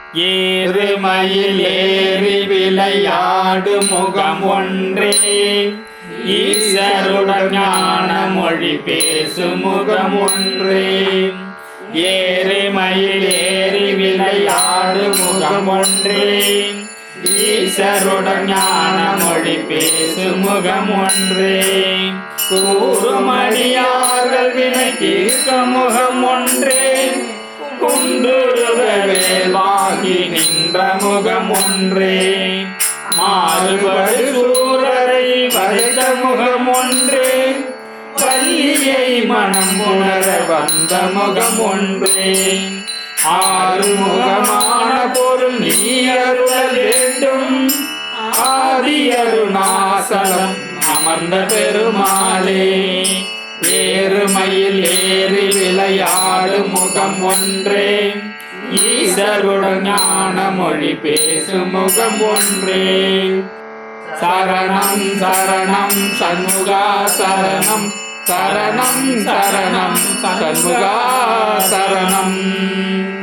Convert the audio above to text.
ஏறுமயில் ஏறி விளையாடு முகம் ஒன்றே ஈசருடன் ஞான மொழி பேசும் முகம் ஒன்றே ஏறுமயில் ஏறி விளையாடு முகம் ஒன்றே ஈசருடன் ஞான மொழி பேசும் முகம் ஒன்றே கூறுமடியார்கள் வினை தீர்க்க முகம் ஒன்றே குன்றுருவாகி நின்ற முகம் ஒன்றே மாறுபடு சூரரை வதைத்த முகம் ஒன்றே பள்ளியை மனம் உணர வந்த முகம் ஒன்றே ஆறு முகமான பொருள் நீ அருள வேண்டும் ஆதி அருணாசலம் அமர்ந்த பெருமாளே ஏறுமையில் ஏறி விளையாடு முகம் ஒன்றே ஈசருடன் ஞான மொழி பேசும் முகம் ஒன்றே சரணம் சரணம் சண்முகா சரணம் சரணம் சரணம் சண்முகா சரணம்